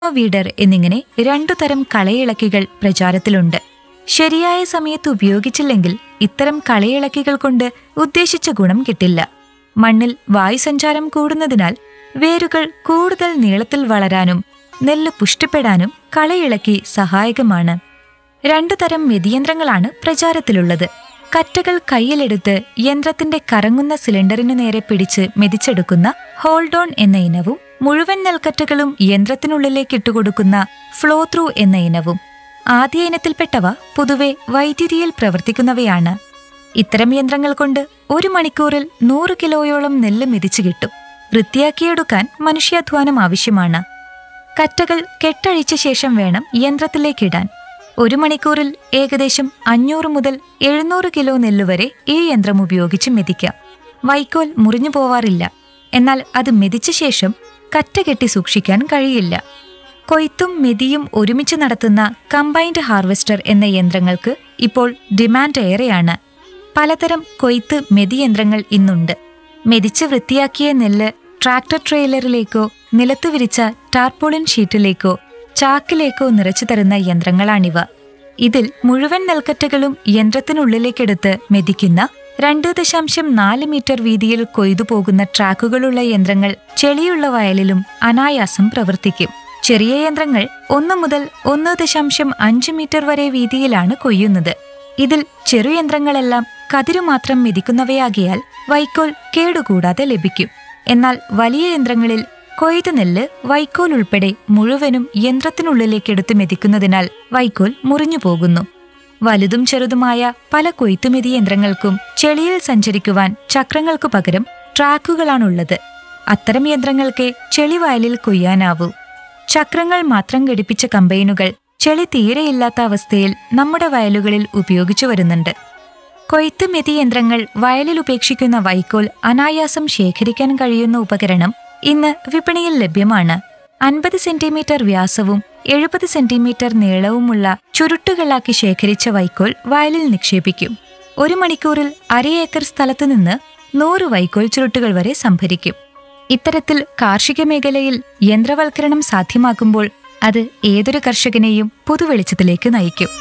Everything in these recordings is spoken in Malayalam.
വീഡർ എന്നിങ്ങനെ രണ്ടു തരം കളയിളക്കികൾ പ്രചാരത്തിലുണ്ട് ശരിയായ സമയത്ത് ഉപയോഗിച്ചില്ലെങ്കിൽ ഇത്തരം കളയിളക്കികൾ കൊണ്ട് ഉദ്ദേശിച്ച ഗുണം കിട്ടില്ല മണ്ണിൽ വായുസഞ്ചാരം കൂടുന്നതിനാൽ വേരുകൾ കൂടുതൽ നീളത്തിൽ വളരാനും നെല്ല് പുഷ്ടിപ്പെടാനും കളയിളക്കി സഹായകമാണ് രണ്ടു തരം മെതിയന്ത്രങ്ങളാണ് പ്രചാരത്തിലുള്ളത് കറ്റകൾ കയ്യിലെടുത്ത് യന്ത്രത്തിന്റെ കറങ്ങുന്ന സിലിണ്ടറിനു നേരെ പിടിച്ച് മെതിച്ചെടുക്കുന്ന ഹോൾഡോൺ എന്ന ഇനവും മുഴുവൻ നെൽക്കറ്റകളും യന്ത്രത്തിനുള്ളിലേക്ക് ഇട്ടുകൊടുക്കുന്ന ഫ്ലോ ത്രൂ എന്ന ഇനവും ആദ്യ ഇനത്തിൽപ്പെട്ടവ പൊതുവെ വൈദ്യുതിയിൽ പ്രവർത്തിക്കുന്നവയാണ് ഇത്തരം യന്ത്രങ്ങൾ കൊണ്ട് ഒരു മണിക്കൂറിൽ നൂറ് കിലോയോളം നെല്ല് മെതിച്ചു കിട്ടും വൃത്തിയാക്കിയെടുക്കാൻ മനുഷ്യാധ്വാനം ആവശ്യമാണ് കറ്റകൾ കെട്ടഴിച്ച ശേഷം വേണം യന്ത്രത്തിലേക്കിടാൻ ഒരു മണിക്കൂറിൽ ഏകദേശം അഞ്ഞൂറ് മുതൽ എഴുന്നൂറ് കിലോ നെല്ലുവരെ ഈ യന്ത്രം ഉപയോഗിച്ച് മെതിക്കാം വൈക്കോൽ മുറിഞ്ഞു പോവാറില്ല എന്നാൽ അത് മെതിച്ച ശേഷം കറ്റ കെട്ടി സൂക്ഷിക്കാൻ കഴിയില്ല കൊയ്ത്തും മെതിയും ഒരുമിച്ച് നടത്തുന്ന കമ്പൈൻഡ് ഹാർവെസ്റ്റർ എന്ന യന്ത്രങ്ങൾക്ക് ഇപ്പോൾ ഡിമാൻഡ് ഏറെയാണ് പലതരം കൊയ്ത്ത് മെതി യന്ത്രങ്ങൾ ഇന്നുണ്ട് മെതിച്ച് വൃത്തിയാക്കിയ നെല്ല് ട്രാക്ടർ ട്രെയിലറിലേക്കോ നിലത്ത് വിരിച്ച ടാർപോളിൻ ഷീറ്റിലേക്കോ ചാക്കിലേക്കോ നിറച്ചു തരുന്ന യന്ത്രങ്ങളാണിവ ഇതിൽ മുഴുവൻ നെൽക്കറ്റകളും യന്ത്രത്തിനുള്ളിലേക്കെടുത്ത് മെതിക്കുന്ന രണ്ട് ദശാംശം നാല് മീറ്റർ വീതിയിൽ കൊയ്തു പോകുന്ന ട്രാക്കുകളുള്ള യന്ത്രങ്ങൾ ചെളിയുള്ള വയലിലും അനായാസം പ്രവർത്തിക്കും ചെറിയ യന്ത്രങ്ങൾ ഒന്ന് മുതൽ ഒന്ന് ദശാംശം അഞ്ച് മീറ്റർ വരെ വീതിയിലാണ് കൊയ്യുന്നത് ഇതിൽ ചെറുയന്ത്രങ്ങളെല്ലാം കതിരു മാത്രം മെതിക്കുന്നവയാകിയാൽ വൈക്കോൽ കേടുകൂടാതെ ലഭിക്കും എന്നാൽ വലിയ യന്ത്രങ്ങളിൽ കൊയ്ത നെല്ല് വൈക്കോൽ ഉൾപ്പെടെ മുഴുവനും യന്ത്രത്തിനുള്ളിലേക്കെടുത്ത് മെതിക്കുന്നതിനാൽ വൈക്കോൽ മുറിഞ്ഞു പോകുന്നു വലുതും ചെറുതുമായ പല കൊയ്ത്തുമെതി യന്ത്രങ്ങൾക്കും ചെളിയിൽ സഞ്ചരിക്കുവാൻ ചക്രങ്ങൾക്കു പകരം ട്രാക്കുകളാണുള്ളത് അത്തരം യന്ത്രങ്ങൾക്ക് ചെളി വയലിൽ കൊയ്യാനാവൂ ചക്രങ്ങൾ മാത്രം ഘടിപ്പിച്ച കമ്പൈനുകൾ ചെളി തീരെയില്ലാത്ത അവസ്ഥയിൽ നമ്മുടെ വയലുകളിൽ ഉപയോഗിച്ചു വരുന്നുണ്ട് കൊയ്ത്ത് മെതി യന്ത്രങ്ങൾ വയലിൽ ഉപേക്ഷിക്കുന്ന വൈക്കോൽ അനായാസം ശേഖരിക്കാൻ കഴിയുന്ന ഉപകരണം ഇന്ന് വിപണിയിൽ ലഭ്യമാണ് അൻപത് സെന്റിമീറ്റർ വ്യാസവും എഴുപത് സെന്റിമീറ്റർ നീളവുമുള്ള ചുരുട്ടുകളാക്കി ശേഖരിച്ച വൈക്കോൽ വയലിൽ നിക്ഷേപിക്കും ഒരു മണിക്കൂറിൽ അര ഏക്കർ സ്ഥലത്തു നിന്ന് നൂറ് വൈക്കോൽ ചുരുട്ടുകൾ വരെ സംഭരിക്കും ഇത്തരത്തിൽ കാർഷിക മേഖലയിൽ യന്ത്രവൽക്കരണം സാധ്യമാക്കുമ്പോൾ അത് ഏതൊരു കർഷകനെയും പുതുവെളിച്ചത്തിലേക്ക് നയിക്കും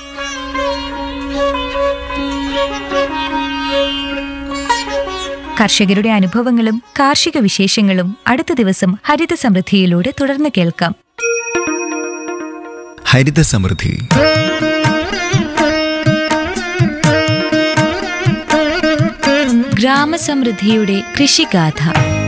കർഷകരുടെ അനുഭവങ്ങളും കാർഷിക വിശേഷങ്ങളും അടുത്ത ദിവസം ഹരിത സമൃദ്ധിയിലൂടെ തുടർന്ന് കേൾക്കാം ഹരിത സമൃദ്ധി ഗ്രാമസമൃദ്ധിയുടെ കൃഷിഗാഥ